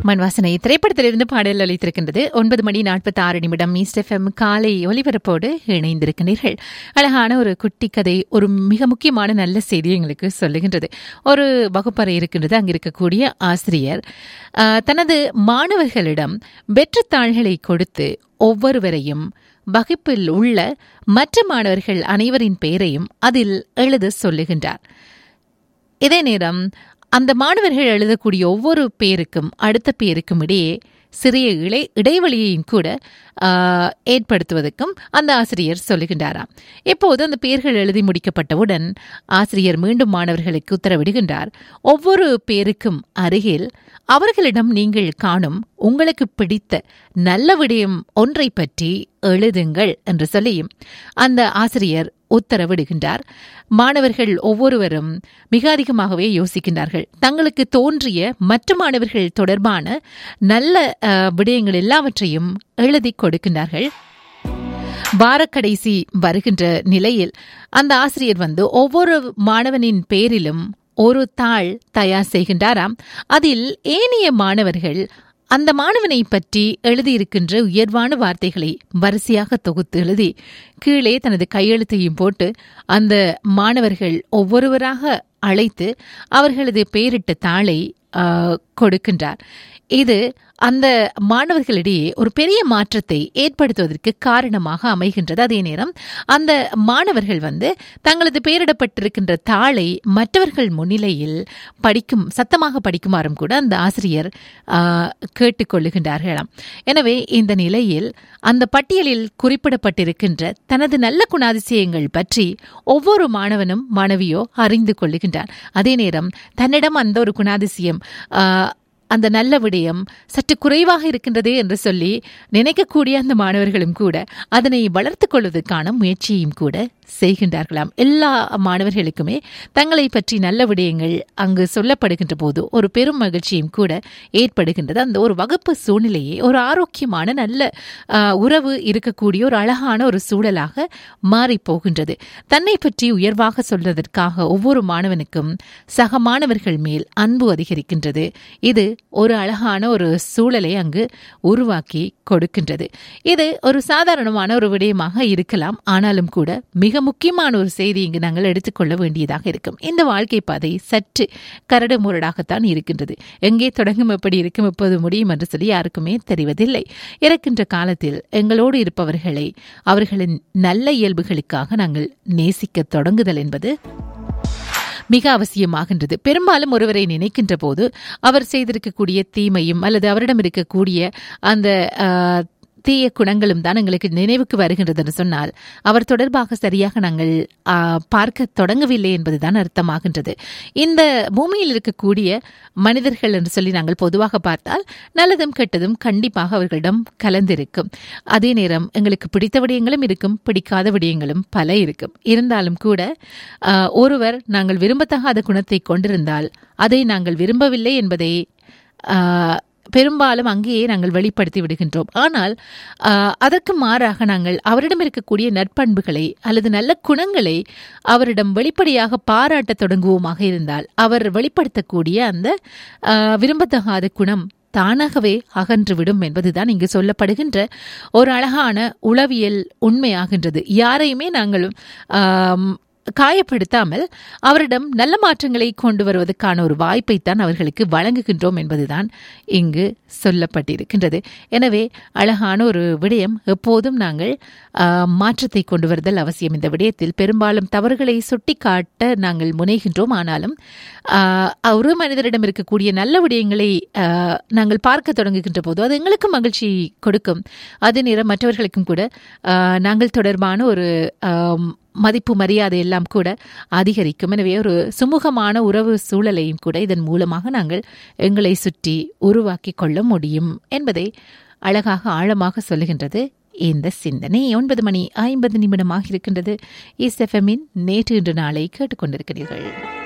மண் வாசனை திரைப்படத்திலிருந்து பாடல் அளித்திருக்கின்றது ஒன்பது மணி நாற்பத்தி ஆறு நிமிடம் ஈஸ்ட் எஃப்எம் காலை ஒலிபரப்போடு இணைந்திருக்கிறீர்கள் அழகான ஒரு குட்டி கதை ஒரு மிக முக்கியமான நல்ல செய்தி எங்களுக்கு சொல்லுகின்றது ஒரு வகுப்பறை இருக்கின்றது அங்கு இருக்கக்கூடிய ஆசிரியர் ஆஹ், தனது மாணவர்களிடம் வெற்றுத்தாள்களை கொடுத்து ஒவ்வொருவரையும் வகுப்பில் உள்ள மற்ற மாணவர்கள் அனைவரின் பெயரையும் அதில் எழுத சொல்லுகின்றார் இதே நேரம் அந்த மாணவர்கள் எழுதக்கூடிய ஒவ்வொரு பேருக்கும் அடுத்த பேருக்கும் இடையே சிறிய இடை இடைவெளியையும் கூட ஆஹ், ஏற்படுத்துவதற்கும் அந்த ஆசிரியர் சொல்லுகின்றாராம் இப்போது அந்த பெயர்கள் எழுதி முடிக்கப்பட்டவுடன் ஆசிரியர் மீண்டும் மாணவர்களுக்கு உத்தரவிடுகின்றார் ஒவ்வொரு பேருக்கும் அருகில் அவர்களிடம் நீங்கள் காணும் உங்களுக்கு பிடித்த நல்ல விடயம் ஒன்றை பற்றி எழுதுங்கள் என்று சொல்லியும் அந்த ஆசிரியர் உத்தரவிடுகின்றார் மாணவர்கள் ஒவ்வொருவரும் மிக அதிகமாகவே யோசிக்கின்றார்கள் தங்களுக்கு தோன்றிய மற்ற மாணவர்கள் தொடர்பான நல்ல அஹ், விடயங்கள் எல்லாவற்றையும் எழுதி கொடுக்கின்றார்கள் வாரக்கடைசி வருகின்ற நிலையில் அந்த ஆசிரியர் வந்து ஒவ்வொரு மாணவனின் பேரிலும் ஒரு தாள் தயார் செய்கின்றாராம் அதில் ஏனைய மாணவர்கள் அந்த மாணவனை பற்றி எழுதியிருக்கின்ற உயர்வான வார்த்தைகளை வரிசையாக தொகுத்து எழுதி கீழே தனது கையெழுத்தையும் போட்டு அந்த மாணவர்கள் ஒவ்வொருவராக அழைத்து அவர்களது பெயரிட்ட தாளை ஆ, கொடுக்கின்றார் இது அந்த மாணவர்களிடையே ஒரு பெரிய மாற்றத்தை ஏற்படுத்துவதற்கு காரணமாக அமைகின்றது அதே நேரம் அந்த மாணவர்கள் வந்து தங்களது பெயரிடப்பட்டிருக்கின்ற தாளை மற்றவர்கள் முன்னிலையில் படிக்கும் சத்தமாக படிக்குமாறும் கூட அந்த ஆசிரியர் ஆ, கேட்டுக்கொள்ளுகின்றார்களாம் எனவே இந்த நிலையில் அந்த பட்டியலில் குறிப்பிடப்பட்டிருக்கின்ற தனது நல்ல குணாதிசயங்கள் பற்றி ஒவ்வொரு மாணவனும் மாணவியோ அறிந்து கொள்ளுகின்றார் அதே நேரம் தன்னிடம் அந்த ஒரு குணாதிசயம் ஆ, அந்த நல்ல விடயம் சற்று குறைவாக இருக்கின்றது என்று சொல்லி நினைக்கக்கூடிய அந்த மாணவர்களும் கூட அதனை வளர்த்துக் கொள்வதற்கான முயற்சியையும் கூட செய்கின்றார்களாம் எல்லா மாணவர்களுக்குமே தங்களை பற்றி நல்ல விடயங்கள் அங்கு சொல்லப்படுகின்ற போது ஒரு பெரும் மகிழ்ச்சியும் கூட ஏற்படுகின்றது அந்த ஒரு வகுப்பு சூழ்நிலையே ஒரு ஆரோக்கியமான நல்ல ஆஹ், உறவு இருக்கக்கூடிய ஒரு அழகான ஒரு சூழலாக மாறிப் போகின்றது தன்னை பற்றி உயர்வாக சொல்வதற்காக ஒவ்வொரு மாணவனுக்கும் சக மாணவர்கள் மேல் அன்பு அதிகரிக்கின்றது இது ஒரு அழகான ஒரு சூழலை அங்கு உருவாக்கி கொடுக்கின்றது இது ஒரு சாதாரணமான ஒரு விடயமாக இருக்கலாம் ஆனாலும் கூட மிக முக்கியமான ஒரு செய்தி இங்கு நாங்கள் எடுத்துக்கொள்ள வேண்டியதாக இருக்கும் இந்த வாழ்க்கை பாதை சற்று கரடு முரடாகத்தான் இருக்கின்றது எங்கே தொடங்கும் எப்படி இருக்கும் எப்போது முடியும் என்று சொல்லி யாருக்குமே தெரிவதில்லை இறக்கின்ற காலத்தில் எங்களோடு இருப்பவர்களை அவர்களின் நல்ல இயல்புகளுக்காக நாங்கள் நேசிக்க தொடங்குதல் என்பது மிக அவசியமாகின்றது பெரும்பாலும் ஒருவரை நினைக்கின்ற போது அவர் செய்திருக்கக்கூடிய தீமையும் அல்லது அவரிடம் இருக்கக்கூடிய அந்த ஆஹ், தீய குணங்களும் தான் எங்களுக்கு நினைவுக்கு வருகின்றது என்று சொன்னால் அவர் தொடர்பாக சரியாக நாங்கள் ஆஹ், பார்க்க தொடங்கவில்லை என்பதுதான் அர்த்தமாகின்றது இந்த பூமியில் இருக்கக்கூடிய மனிதர்கள் என்று சொல்லி நாங்கள் பொதுவாக பார்த்தால் நல்லதும் கெட்டதும் கண்டிப்பாக அவர்களிடம் கலந்திருக்கும் அதே நேரம் எங்களுக்கு பிடித்த விடயங்களும் இருக்கும் பிடிக்காத விடயங்களும் பல இருக்கும் இருந்தாலும் கூட ஆஹ், ஒருவர் நாங்கள் விரும்பத்தகாத குணத்தை கொண்டிருந்தால் அதை நாங்கள் விரும்பவில்லை என்பதை ஆஹ், பெரும்பாலும் அங்கேயே நாங்கள் வெளிப்படுத்தி விடுகின்றோம் ஆனால் ஆஹ், அதற்கு மாறாக நாங்கள் அவரிடம் இருக்கக்கூடிய நற்பண்புகளை அல்லது நல்ல குணங்களை அவரிடம் வெளிப்படையாக பாராட்டத் தொடங்குவோமாக இருந்தால் அவர் வெளிப்படுத்தக்கூடிய அந்த ஆஹ், விரும்பத்தகாத குணம் தானாகவே அகன்றுவிடும் என்பதுதான் இங்கு சொல்லப்படுகின்ற ஒரு அழகான உளவியல் உண்மையாகின்றது யாரையுமே நாங்கள் ஆம், காயப்படுத்தாமல் அவரிடம் நல்ல மாற்றங்களை கொண்டு வருவதற்கான ஒரு வாய்ப்பைத்தான் அவர்களுக்கு வழங்குகின்றோம் என்பதுதான் இங்கு சொல்லப்பட்டிருக்கின்றது எனவே அழகான ஒரு விடயம் எப்போதும் நாங்கள் ஆ, மாற்றத்தை கொண்டு வருதல் அவசியம் இந்த விடயத்தில் பெரும்பாலும் தவறுகளை சுட்டிக்காட்ட நாங்கள் முனைகின்றோம் ஆனாலும் ஆ, ஒரு மனிதரிடம் இருக்கக்கூடிய நல்ல விடயங்களை ஆ, நாங்கள் பார்க்க தொடங்குகின்ற போது அது எங்களுக்கு மகிழ்ச்சி கொடுக்கும் அதே நேரம் மற்றவர்களுக்கும் கூட ஆ, நாங்கள் தொடர்பான ஒரு ஆம், மதிப்பு மரியாதை எல்லாம் கூட அதிகரிக்கும் எனவே ஒரு சுமூகமான உறவு சூழலையும் கூட இதன் மூலமாக நாங்கள் எங்களை சுற்றி உருவாக்கி கொள்ள முடியும் என்பதை அழகாக ஆழமாக சொல்லுகின்றது இந்த சிந்தனை ஒன்பது மணி ஐம்பது நிமிடமாக இருக்கின்றது இஸ்எஃப்எம்மின் நேற்று இன்று நாளை கேட்டுக்கொண்டிருக்கிறீர்கள்